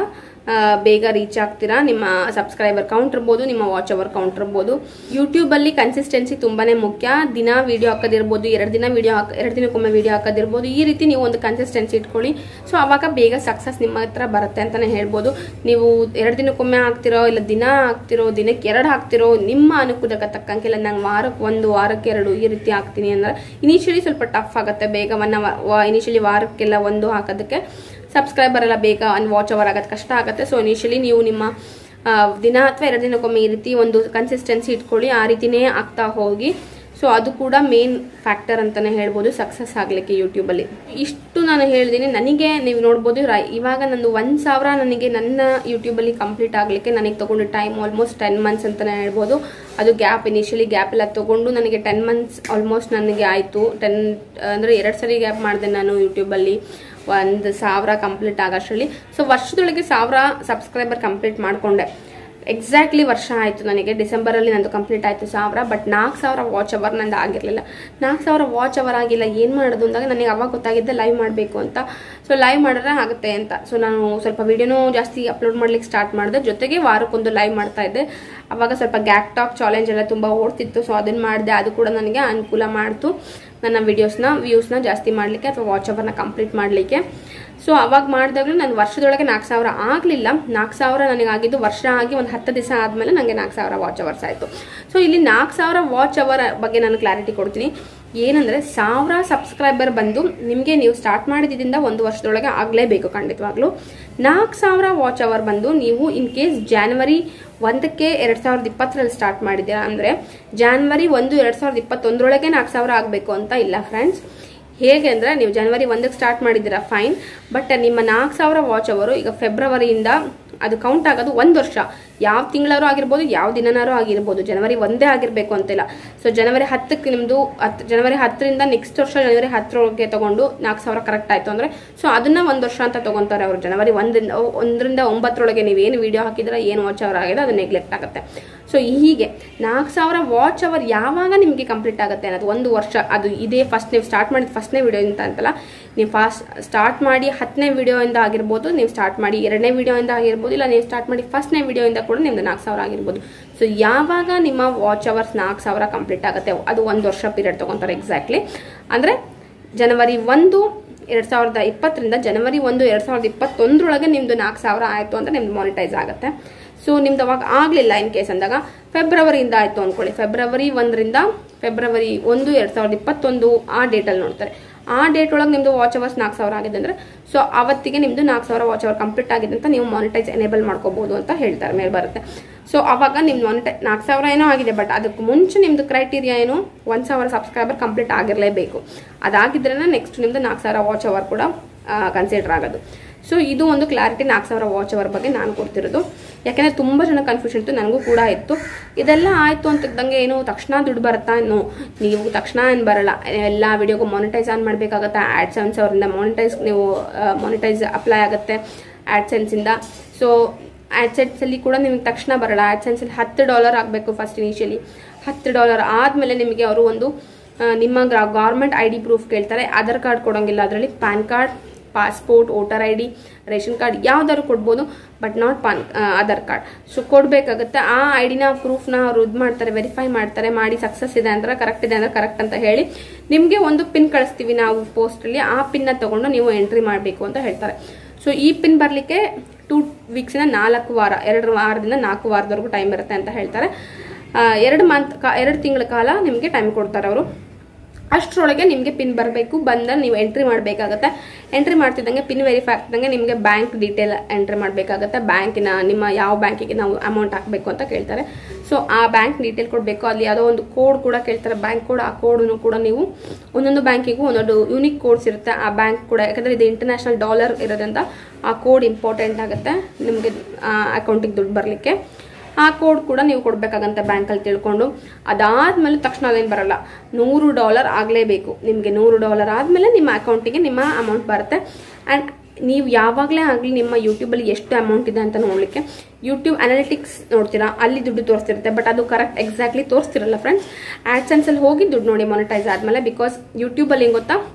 ಆ, ಬೇಗ ರೀಚ್ ಆಗ್ತೀರಾ ನಿಮ್ಮ ಸಬ್ಸ್ಕ್ರೈಬರ್ ಕೌಂಟ್ ಇರ್ಬೋದು ನಿಮ್ಮ ವಾಚ್ ಅವರ್ ಕೌಂಟ್ ಇರ್ಬೋದು ಯೂಟ್ಯೂಬಲ್ಲಿ ಕನ್ಸಿಸ್ಟೆನ್ಸಿ ತುಂಬಾನೇ ಮುಖ್ಯ ದಿನ ವಿಡಿಯೋ ಹಾಕೋದಿರ್ಬೋದು ಎರಡು ದಿನ ವಿಡಿಯೋ ಹಾಕ ಎರಡು ದಿನಕ್ಕೊಮ್ಮೆ ವಿಡಿಯೋ ಹಾಕೋದಿರ್ಬೋದು ಈ ರೀತಿ ನೀವು ಒಂದು ಕನ್ಸಿಸ್ಟೆನ್ಸಿ ಇಟ್ಕೊಳ್ಳಿ ಸೊ ಅವಾಗ ಬೇಗ ಸಕ್ಸಸ್ ನಿಮ್ಮ ಹತ್ರ ಬರುತ್ತೆ ಅಂತಾನೆ ಹೇಳ್ಬೋದು ನೀವು ಎರಡು ದಿನಕ್ಕೊಮ್ಮೆ ಹಾಕ್ತಿರೋ ಇಲ್ಲ ದಿನ ಹಾಕ್ತಿರೋ ದಿನಕ್ಕೆ ಎರಡು ಹಾಕ್ತಿರೋ ನಿಮ್ಮ ಅನುಕೂಲಕ್ಕೆ ತಕ್ಕಂಗೆ ಇಲ್ಲ ನಂಗೆ ವಾರಕ್ಕೆ ಒಂದು ವಾರಕ್ಕೆ ಎರಡು ಈ ರೀತಿ ಹಾಕ್ತೀನಿ ಅಂದ್ರೆ ಇನಿಷಿಯಲಿ ಸ್ವಲ್ಪ ಟಫ್ ಆಗುತ್ತೆ ಬೇಗ ಒನ್ ಇನಿಷಿಯಲಿ ವಾರಕ್ಕೆಲ್ಲ ಒಂದು ಹಾಕೋದಕ್ಕೆ ಸಬ್ಸ್ಕ್ರೈಬರ್ ಎಲ್ಲ ಬೇಗ ಒಂದು ವಾಚ್ ಅವರ್ ಆಗೋದು ಕಷ್ಟ ಆಗುತ್ತೆ ಸೊ ಇನಿಷಿಯಲಿ ನೀವು ನಿಮ್ಮ ಆ, ದಿನ ಅಥವಾ ಎರಡು ದಿನಕ್ಕೊಮ್ಮೆ ಈ ರೀತಿ ಒಂದು ಕನ್ಸಿಸ್ಟೆನ್ಸಿ ಇಟ್ಕೊಳ್ಳಿ ಆ ರೀತಿನೇ ಆಗ್ತಾ ಹೋಗಿ ಸೊ ಅದು ಕೂಡ ಮೇನ್ ಫ್ಯಾಕ್ಟರ್ ಅಂತಾನೆ ಹೇಳ್ಬೋದು ಸಕ್ಸಸ್ ಆಗ್ಲಿಕ್ಕೆ ಯೂಟ್ಯೂಬಲ್ಲಿ ಇಷ್ಟು ನಾನು ಹೇಳಿದ್ದೀನಿ ನನಗೆ ನೀವು ನೋಡ್ಬೋದು ರ- ಇವಾಗ ನಂದು ಒಂದು ಸಾವಿರ ನನಗೆ ನನ್ನ ಯೂಟ್ಯೂಬಲ್ಲಿ ಕಂಪ್ಲೀಟ್ ಆಗಲಿಕ್ಕೆ ನನಗೆ ತಗೊಂಡು ಟೈಮ್ ಆಲ್ಮೋಸ್ಟ್ ಟೆನ್ ಮಂತ್ಸ್ ಅಂತಾನೆ ಹೇಳ್ಬೋದು ಅದು ಗ್ಯಾಪ್ ಇನಿಷಿಯಲಿ ಗ್ಯಾಪ್ ಎಲ್ಲ ತಗೊಂಡು ನನಗೆ ಟೆನ್ ಮಂತ್ಸ್ ಆಲ್ಮೋಸ್ಟ್ ನನಗೆ ಆಯಿತು ಟೆನ್ ಅಂದರೆ ಎರಡು ಸರಿ ಗ್ಯಾಪ್ ಮಾಡಿದೆ ನಾನು ಯೂಟ್ಯೂಬಲ್ಲಿ ಒಂದು ಸಾವಿರ ಕಂಪ್ಲೀಟ್ ಆಗೋಷ್ಟರಲ್ಲಿ ಸೊ ವರ್ಷದೊಳಗೆ ಸಾವಿರ ಸಬ್ಸ್ಕ್ರೈಬರ್ ಕಂಪ್ಲೀಟ್ ಮಾಡಿಕೊಂಡೆ ಎಕ್ಸಾಕ್ಟ್ಲಿ ವರ್ಷ ಆಯಿತು ನನಗೆ ಡಿಸೆಂಬರಲ್ಲಿ ನಂದು ಕಂಪ್ಲೀಟ್ ಆಯಿತು ಸಾವಿರ ಬಟ್ ನಾಲ್ಕು ಸಾವಿರ ವಾಚ್ ಅವರ್ ನಂದು ಆಗಿರಲಿಲ್ಲ ನಾಲ್ಕು ಸಾವಿರ ವಾಚ್ ಅವರ್ ಆಗಿಲ್ಲ ಏನು ಮಾಡೋದು ಅಂದಾಗ ನನಗೆ ಅವಾಗ ಗೊತ್ತಾಗಿದ್ದೆ ಲೈವ್ ಮಾಡಬೇಕು ಅಂತ ಸೊ ಲೈವ್ ಮಾಡಿದ್ರೆ ಆಗುತ್ತೆ ಅಂತ ಸೊ ನಾನು ಸ್ವಲ್ಪ ವಿಡಿಯೋನೂ ಜಾಸ್ತಿ ಅಪ್ಲೋಡ್ ಮಾಡ್ಲಿಕ್ಕೆ ಸ್ಟಾರ್ಟ್ ಮಾಡಿದೆ ಜೊತೆಗೆ ವಾರಕ್ಕೊಂದು ಲೈವ್ ಮಾಡ್ತಾ ಇದ್ದೆ ಅವಾಗ ಸ್ವಲ್ಪ ಗ್ಯಾಕ್ ಟಾಕ್ ಚಾಲೆಂಜ್ ಎಲ್ಲ ತುಂಬ ಓಡ್ತಿತ್ತು ಸೊ ಅದನ್ನು ಮಾಡಿದೆ ಅದು ಕೂಡ ನನಗೆ ಅನುಕೂಲ ಮಾಡ್ತು ನನ್ನ ವಿಡಿಯೋಸ್ನ ವ್ಯೂಸ್ನ ಜಾಸ್ತಿ ಮಾಡಲಿಕ್ಕೆ ಅಥವಾ ವಾಚ್ ಅವರ್ನ ಕಂಪ್ಲೀಟ್ ಮಾಡಲಿಕ್ಕೆ ಸೊ ಅವಾಗ ಮಾಡಿದಾಗಲೂ ನಾನು ವರ್ಷದೊಳಗೆ ನಾಲ್ಕು ಸಾವಿರ ಆಗಲಿಲ್ಲ ನಾಲ್ಕು ಸಾವಿರ ನನಗೆ ಆಗಿದ್ದು ವರ್ಷ ಆಗಿ ಒಂದು ಹತ್ತು ದಿವಸ ಆದಮೇಲೆ ನನಗೆ ನಾಲ್ಕು ಸಾವಿರ ವಾಚ್ ಅವರ್ಸ್ ಆಯಿತು ಸೊ ಇಲ್ಲಿ ನಾಲ್ಕು ಸಾವಿರ ವಾಚ್ ಅವರ್ ಬಗ್ಗೆ ನಾನು ಕ್ಲಾರಿಟಿ ಕೊಡ್ತೀನಿ ಏನಂದರೆ ಸಾವಿರ ಸಬ್ಸ್ಕ್ರೈಬರ್ ಬಂದು ನಿಮಗೆ ನೀವು ಸ್ಟಾರ್ಟ್ ಮಾಡಿದ್ದಿಂದ ಒಂದು ವರ್ಷದೊಳಗೆ ಆಗಲೇಬೇಕು ಖಂಡಿತವಾಗ್ಲೂ ನಾಲ್ಕು ಸಾವಿರ ವಾಚ್ ಅವರ್ ಬಂದು ನೀವು ಇನ್ ಕೇಸ್ ಜಾನ್ವರಿ ಒಂದಕ್ಕೆ ಎರಡು ಸಾವಿರದ ಇಪ್ಪತ್ತರಲ್ಲಿ ಸ್ಟಾರ್ಟ್ ಮಾಡಿದ್ದೀರಾ ಅಂದರೆ ಜಾನ್ವರಿ ಒಂದು ಎರಡು ಸಾವಿರದ ಇಪ್ಪತ್ತೊಂದರೊಳಗೆ ನಾಲ್ಕು ಸಾವಿರ ಆಗಬೇಕು ಅಂತ ಇಲ್ಲ ಫ್ರೆಂಡ್ಸ್ ಹೇಗೆ ಅಂದರೆ ನೀವು ಜನವರಿ ಒಂದಕ್ಕೆ ಸ್ಟಾರ್ಟ್ ಮಾಡಿದ್ದೀರಾ ಫೈನ್ ಬಟ್ ನಿಮ್ಮ ನಾಲ್ಕು ಸಾವಿರ ವಾಚ್ ಅವರು ಈಗ ಫೆಬ್ರವರಿಯಿಂದ ಅದು ಕೌಂಟ್ ಆಗೋದು ಒಂದು ವರ್ಷ ಯಾವ ತಿಂಗಳಾರು ಆಗಿರ್ಬೋದು ಯಾವ ದಿನನಾರು ಆಗಿರ್ಬೋದು ಜನವರಿ ಒಂದೇ ಆಗಿರಬೇಕು ಅಂತಿಲ್ಲ ಸೊ ಜನವರಿ ಹತ್ತಕ್ಕೆ ನಿಮ್ಮದು ಹತ್ತು ಜನವರಿ ಹತ್ತರಿಂದ ನೆಕ್ಸ್ಟ್ ವರ್ಷ ಜನವರಿ ಹತ್ತರೊಳಗೆ ತಗೊಂಡು ನಾಲ್ಕು ಸಾವಿರ ಕರೆಕ್ಟ್ ಆಯಿತು ಅಂದರೆ ಸೊ ಅದನ್ನ ಒಂದು ವರ್ಷ ಅಂತ ತಗೊಂತಾರೆ ಅವರು ಜನವರಿ ಒಂದರಿಂದ ಒಂದರಿಂದ ಒಂಬತ್ತರೊಳಗೆ ನೀವೇನು ವಿಡಿಯೋ ಹಾಕಿದ್ರೆ ಏನು ವಾಚ್ ಅವರ್ ಆಗಿದೆ ಅದು ನೆಗ್ಲೆಕ್ಟ್ ಆಗುತ್ತೆ ಸೊ ಹೀಗೆ ನಾಲ್ಕು ಸಾವಿರ ವಾಚ್ ಅವರ್ ಯಾವಾಗ ನಿಮಗೆ ಕಂಪ್ಲೀಟ್ ಆಗುತ್ತೆ ಅನ್ನೋದು ಒಂದು ವರ್ಷ ಅದು ಇದೇ ಫಸ್ಟ್ ನೀವು ಸ್ಟಾರ್ಟ್ ಮಾಡಿದ ಫಸ್ಟ್ನೇ ವಿಡಿಯೋ ಅಂತ ಅಂತಲ್ಲ ನೀವು ಫಾಸ್ಟ್ ಸ್ಟಾರ್ಟ್ ಮಾಡಿ ಹತ್ತನೇ ವಿಡಿಯೋಯಿಂದ ಆಗಿರ್ಬೋದು ನೀವು ಸ್ಟಾರ್ಟ್ ಮಾಡಿ ಎರಡನೇ ವಿಡಿಯೋಯಿಂದ ಆಗಿರ್ಬೋದು ಇಲ್ಲ ನೀವು ಸ್ಟಾರ್ಟ್ ಮಾಡಿ ಫಸ್ಟ್ನೇ ವಿಡಿಯೋಯಿಂದ ಕೂಡ ನಿಮ್ದು ನಾಲ್ಕು ಸಾವಿರ ಆಗಿರ್ಬೋದು ಸೊ ಯಾವಾಗ ನಿಮ್ಮ ವಾಚ್ ಅವರ್ಸ್ ನಾಲ್ಕು ಸಾವಿರ ಕಂಪ್ಲೀಟ್ ಆಗುತ್ತೆ ಅದು ಒಂದು ವರ್ಷ ಪೀರಿಯಡ್ ತೊಗೊತಾರೆ ಎಕ್ಸಾಕ್ಟ್ಲಿ ಅಂದರೆ ಜನವರಿ ಒಂದು ಎರಡು ಸಾವಿರದ ಇಪ್ಪತ್ತರಿಂದ ಜನವರಿ ಒಂದು ಎರಡು ಸಾವಿರದ ಇಪ್ಪತ್ತೊಂದರೊಳಗೆ ನಿಮ್ಮದು ನಾಲ್ಕು ಸಾವಿರ ಆಯಿತು ಅಂತ ನಿಮ್ದು ಮಾನಿಟೈಸ್ ಆಗುತ್ತೆ ಸೊ ನಿಮ್ದು ಅವಾಗ ಆಗಲಿಲ್ಲ ಇನ್ ಕೇಸ್ ಅಂದಾಗ ಫೆಬ್ರವರಿಯಿಂದ ಆಯಿತು ಅಂದ್ಕೊಳ್ಳಿ ಫೆಬ್ರವರಿ ಒಂದರಿಂದ ಫೆಬ್ರವರಿ ಒಂದು ಎರಡು ಸಾವಿರದ ಇಪ್ಪತ್ತೊಂದು ಆ ಡೇಟಲ್ಲಿ ನೋಡ್ತಾರೆ ಆ ಡೇಟ್ ಒಳಗೆ ನಿಮ್ಮದು ವಾಚ್ ಅವರ್ಸ್ ನಾಲ್ಕು ಸಾವಿರ ಆಗಿದೆ ಅಂದರೆ ಸೊ ಅವತ್ತಿಗೆ ನಿಮ್ಮದು ನಾಲ್ಕು ಸಾವಿರ ವಾಚ್ ಅವರ್ ಕಂಪ್ಲೀಟ್ ಆಗಿದೆ ಅಂತ ನೀವು ಮಾನಿಟೈಸ್ ಎನೇಬಲ್ ಮಾಡ್ಕೋಬಹುದು ಅಂತ ಹೇಳ್ತಾರೆ ಮೇಲೆ ಬರುತ್ತೆ ಸೊ ಅವಾಗ ನಿಮ್ಮ ಮಾನಿಟೈ ನಾಲ್ಕು ಸಾವಿರ ಏನೋ ಆಗಿದೆ ಬಟ್ ಅದಕ್ಕೆ ಮುಂಚೆ ನಿಮ್ಮದು ಕ್ರೈಟೀರಿಯಾ ಏನು ಒಂದು ಸಾವಿರ ಸಬ್ಸ್ಕ್ರೈಬರ್ ಕಂಪ್ಲೀಟ್ ಆಗಿರಲೇಬೇಕು ಅದಾಗಿದ್ರೇ ನೆಕ್ಸ್ಟ್ ನಿಮ್ಮದು ನಾಲ್ಕು ಸಾವಿರ ವಾಚ್ ಅವರ್ ಕೂಡ ಕನ್ಸಿಡರ್ ಆಗೋದು ಸೊ ಇದು ಒಂದು ಕ್ಲಾರಿಟಿ ನಾಲ್ಕು ಸಾವಿರ ವಾಚ್ ಅವರ್ ಬಗ್ಗೆ ನಾನು ಕೊಡ್ತಿರೋದು ಯಾಕೆಂದರೆ ತುಂಬ ಜನ ಕನ್ಫ್ಯೂಷನ್ ಇತ್ತು ನನಗೂ ಕೂಡ ಇತ್ತು ಇದೆಲ್ಲ ಆಯಿತು ಅಂತಿದ್ದಂಗೆ ಏನು ತಕ್ಷಣ ದುಡ್ಡು ಬರುತ್ತಾ ಏನು ನೀವು ತಕ್ಷಣ ಏನು ಬರಲ್ಲ ಎಲ್ಲ ವಿಡಿಯೋಗೂ ಮಾನಿಟೈಸ್ ಆನ್ ಮಾಡಬೇಕಾಗತ್ತೆ ಆ್ಯಡ್ ಸೆನ್ಸ್ ಅವರಿಂದ ಮಾನಿಟೈಸ್ ನೀವು ಮಾನಿಟೈಸ್ ಅಪ್ಲೈ ಆಗುತ್ತೆ ಆ್ಯಡ್ ಸೆನ್ಸಿಂದ ಸೊ ಆ್ಯಡ್ಸೆನ್ಸಲ್ಲಿ ಕೂಡ ನಿಮಗೆ ತಕ್ಷಣ ಬರಲ್ಲ ಆ್ಯಡ್ಸೆನ್ಸಲ್ಲಿ ಹತ್ತು ಡಾಲರ್ ಆಗಬೇಕು ಫಸ್ಟ್ ಇನಿಷಿಯಲಿ ಹತ್ತು ಡಾಲರ್ ಆದಮೇಲೆ ನಿಮಗೆ ಅವರು ಒಂದು ಆ, ನಿಮ್ಮ ಗೌರ್ಮೆಂಟ್ ಐ ಡಿ ಪ್ರೂಫ್ ಕೇಳ್ತಾರೆ ಆಧಾರ್ ಕಾರ್ಡ್ ಕೊಡೋಂಗಿಲ್ಲ ಅದರಲ್ಲಿ PAN card passport voter I D ration card ಯಾವ್ದಾದ್ರು ಕೊಡ್ಬೋದು but not PAN Aadhaar card so ಕೊಡಬೇಕಾಗುತ್ತೆ ಆ ಐ ಡಿನ ಪ್ರೂಫ್ನ ಅವ್ರು ಇದು ಮಾಡ್ತಾರೆ ವೆರಿಫೈ ಮಾಡ್ತಾರೆ ಮಾಡಿ ಸಕ್ಸಸ್ ಇದೆ ಅಂದ್ರೆ ಕರೆಕ್ಟ್ ಇದೆ ಅಂದ್ರೆ ಕರೆಕ್ಟ್ ಅಂತ ಹೇಳಿ ನಿಮಗೆ ಒಂದು ಪಿನ್ ಕಳಿಸ್ತೀವಿ ನಾವು ಪೋಸ್ಟಲ್ಲಿ ಆ ಪಿನ್ನ ತಗೊಂಡು ನೀವು ಎಂಟ್ರಿ ಮಾಡಬೇಕು ಅಂತ ಹೇಳ್ತಾರೆ ಸೊ ಈ ಪಿನ್ ಬರಲಿಕ್ಕೆ ಟೂ ವೀಕ್ಸಿನ ನಾಲ್ಕು ವಾರ ಎರಡು ವಾರದಿಂದ ನಾಲ್ಕು ವಾರದವರೆಗೂ ಟೈಮ್ ಇರುತ್ತೆ ಅಂತ ಹೇಳ್ತಾರೆ ಆ, ಎರಡು ಮಂತ್ ಎರಡು ತಿಂಗಳ ಕಾಲ ನಿಮಗೆ ಟೈಮ್ ಕೊಡ್ತಾರೆ ಅವರು ಅಷ್ಟರೊಳಗೆ ನಿಮಗೆ ಪಿನ್ ಬರಬೇಕು ಬಂದ ನೀವು ಎಂಟ್ರಿ ಮಾಡಬೇಕಾಗತ್ತೆ ಎಂಟ್ರಿ ಮಾಡ್ತಿದ್ದಂಗೆ ಪಿನ್ ವೆರಿಫೈ ಆಗ್ತಿದ್ದಂಗೆ ನಿಮಗೆ ಬ್ಯಾಂಕ್ ಡೀಟೇಲ್ ಎಂಟ್ರಿ ಮಾಡಬೇಕಾಗತ್ತೆ ಬ್ಯಾಂಕಿನ ನಿಮ್ಮ ಯಾವ ಬ್ಯಾಂಕಿಗೆ ನಾವು ಅಮೌಂಟ್ ಹಾಕಬೇಕು ಅಂತ ಕೇಳ್ತಾರೆ ಸೊ ಆ ಬ್ಯಾಂಕ್ ಡೀಟೇಲ್ ಕೊಡಬೇಕು ಅಲ್ಲಿ ಯಾವುದೋ ಒಂದು ಕೋಡ್ ಕೂಡ ಕೇಳ್ತಾರೆ ಬ್ಯಾಂಕ್ ಕೋಡ್ ಆ ಕೋಡನ್ನು ಕೂಡ ನೀವು ಒಂದೊಂದು ಬ್ಯಾಂಕಿಗೂ ಒಂದೊಂದು ಯೂನಿಕ್ ಕೋಡ್ಸ್ ಇರುತ್ತೆ ಆ ಬ್ಯಾಂಕ್ ಕೂಡ ಯಾಕಂದರೆ ಇದು ಇಂಟರ್ನ್ಯಾಷನಲ್ ಡಾಲರ್ ಇರೋದ್ರಿಂದ ಆ ಕೋಡ್ ಇಂಪಾರ್ಟೆಂಟ್ ಆಗುತ್ತೆ ನಿಮಗೆ ಅಕೌಂಟಿಗೆ ದುಡ್ಡು ಬರಲಿಕ್ಕೆ ಆ ಕೋಡ್ ಕೂಡ ನೀವು ಕೊಡಬೇಕಾಗಂತ ಬ್ಯಾಂಕಲ್ಲಿ ತಿಳ್ಕೊಂಡು ಅದಾದ್ಮೇಲೆ ತಕ್ಷಣ ಅದೇನು ಬರಲ್ಲ ನೂರು ಡಾಲರ್ ಆಗಲೇಬೇಕು ನಿಮಗೆ ನೂರು ಡಾಲರ್ ಆದಮೇಲೆ ನಿಮ್ಮ ಅಕೌಂಟಿಗೆ ನಿಮ್ಮ ಅಮೌಂಟ್ ಬರುತ್ತೆ ಆ್ಯಂಡ್ ನೀವು ಯಾವಾಗಲೇ ಆಗಲಿ ನಿಮ್ಮ ಯೂಟ್ಯೂಬಲ್ಲಿ ಎಷ್ಟು ಅಮೌಂಟ್ ಇದೆ ಅಂತ ನೋಡಲಿಕ್ಕೆ ಯೂಟ್ಯೂಬ್ ಅನಾಲಿಟಿಕ್ಸ್ ನೋಡ್ತೀರಾ ಅಲ್ಲಿ ದುಡ್ಡು ತೋರಿಸ್ತಿರುತ್ತೆ ಬಟ್ ಅದು ಕರೆಕ್ಟ್ ಎಕ್ಸಾಕ್ಟ್ಲಿ ತೋರಿಸ್ತಿರಲ್ಲ ಫ್ರೆಂಡ್ಸ್ ಆ್ಯಡ್ಸೆನ್ಸಲ್ಲಿ ಹೋಗಿ ದುಡ್ಡು ನೋಡಿ ಮಾನಿಟೈಸ್ ಆದಮೇಲೆ ಬಿಕಾಸ್ ಯೂಟ್ಯೂಬಲ್ಲಿ ಹೆಂಗೆ ಗೊತ್ತಾ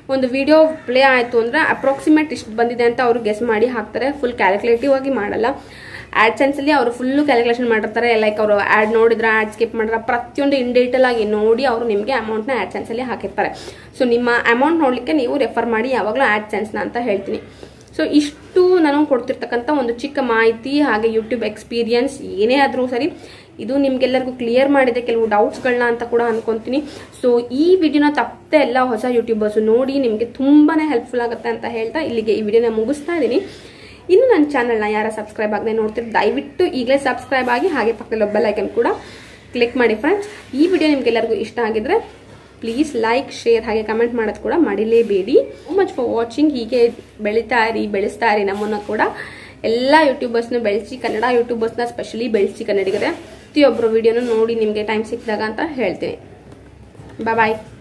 ಒಂದು ವಿಡಿಯೋ ಪ್ಲೇ ಆಯಿತು ಅಂದರೆ ಅಪ್ರಾಕ್ಸಿಮೇಟ್ ಇಷ್ಟು ಬಂದಿದೆ ಅಂತ ಅವರು ಗೆಸ್ ಮಾಡಿ ಹಾಕ್ತಾರೆ ಫುಲ್ ಕ್ಯಾಲ್ಕುಲೇಟಿವ್ ಆಗಿ ಮಾಡಲ್ಲ ಆ್ಯಡ್ಸೆನ್ಸಲ್ಲಿ ಅವರು ಫುಲ್ಲು ಕ್ಯಾಲ್ಕುಲೇಷನ್ ಮಾಡಿರ್ತಾರೆ ಲೈಕ್ ಅವರು ಆ್ಯಡ್ ನೋಡಿದ್ರೆ ಆ್ಯಡ್ ಸ್ಕಿಪ್ ಮಾಡಿದ್ರೆ ಪ್ರತಿಯೊಂದು ಇನ್ ಡೀಟೇಲ್ ಆಗಿ ನೋಡಿ ಅವರು ನಿಮಗೆ ಅಮೌಂಟ್ನ ಆ್ಯಡ್ಸೆನ್ಸಲ್ಲಿ ಹಾಕಿರ್ತಾರೆ ಸೊ ನಿಮ್ಮ ಅಮೌಂಟ್ ನೋಡಲಿಕ್ಕೆ ನೀವು ರೆಫರ್ ಮಾಡಿ ಯಾವಾಗಲೂ ಆ್ಯಡ್ಸೆನ್ಸ್ನ ಅಂತ ಹೇಳ್ತೀನಿ ಸೊ ಇಷ್ಟು ನಾನು ಕೊಡ್ತಿರ್ತಕ್ಕಂಥ ಒಂದು ಚಿಕ್ಕ ಮಾಹಿತಿ ಹಾಗೆ ಯೂಟ್ಯೂಬ್ ಎಕ್ಸ್ಪೀರಿಯನ್ಸ್ ಏನೇ ಆದರೂ ಸರಿ ಇದು ನಿಮ್ಗೆಲ್ಲರಿಗೂ ಕ್ಲಿಯರ್ ಮಾಡಿದೆ ಕೆಲವು ಡೌಟ್ಸ್ಗಳನ್ನ ಅಂತ ಕೂಡ ಅನ್ಕೊಂತೀನಿ ಸೊ ಈ ವಿಡಿಯೋನ ತಪ್ಪದೆ ಎಲ್ಲ ಹೊಸ ಯೂಟ್ಯೂಬರ್ಸ್ ನೋಡಿ ನಿಮಗೆ ತುಂಬಾ ಹೆಲ್ಪ್ಫುಲ್ ಆಗುತ್ತೆ ಅಂತ ಹೇಳ್ತಾ ಇಲ್ಲಿಗೆ ಈ ವಿಡಿಯೋನ ಮುಗಿಸ್ತಾ ಇದ್ದೀನಿ ಇನ್ನು ನನ್ನ ಚಾನಲ್ನ ಯಾರ ಸಬ್ಸ್ಕ್ರೈಬ್ ಆಗದೆ ನೋಡ್ತಿದ್ರೆ ದಯವಿಟ್ಟು ಈಗಲೇ ಸಬ್ಸ್ಕ್ರೈಬ್ ಆಗಿ ಹಾಗೆ ಪಕ್ಕದಲ್ಲಿ ಬೆಲ್ ಐಕನ್ ಕೂಡ ಕ್ಲಿಕ್ ಮಾಡಿ ಫ್ರೆಂಡ್ಸ್ ಈ ವಿಡಿಯೋ ನಿಮ್ಗೆಲ್ಲರಿಗೂ ಇಷ್ಟ ಆಗಿದ್ರೆ ಪ್ಲೀಸ್ ಲೈಕ್ ಶೇರ್ ಹಾಗೆ ಕಮೆಂಟ್ ಮಾಡೋದು ಕೂಡ ಮಡಿಲೇಬೇಡಿ ಮಚ್ ಫಾರ್ ವಾಚಿಂಗ್ ಹೀಗೆ ಬೆಳೀತಾ ಇರಿ ಬೆಳೆಸ್ತಾ ಇರಿ ನಮ್ಮನ್ನು ಕೂಡ ಎಲ್ಲ ಯೂಟ್ಯೂಬರ್ಸ್ನ ಬೆಳೆಸಿ ಕನ್ನಡ ಯೂಟ್ಯೂಬರ್ಸ್ನ ಸ್ಪೆಷಲಿ ಬೆಳೆಸಿ ಕನ್ನಡಿಗರೆ ಪ್ರತಿಯೊಬ್ಬರು ವಿಡಿಯೋನ ನೋಡಿ ನಿಮಗೆ ಟೈಮ್ ಸಿಕ್ಕಿದಾಗ ಅಂತ ಹೇಳ್ತೀನಿ ಬಾಯ್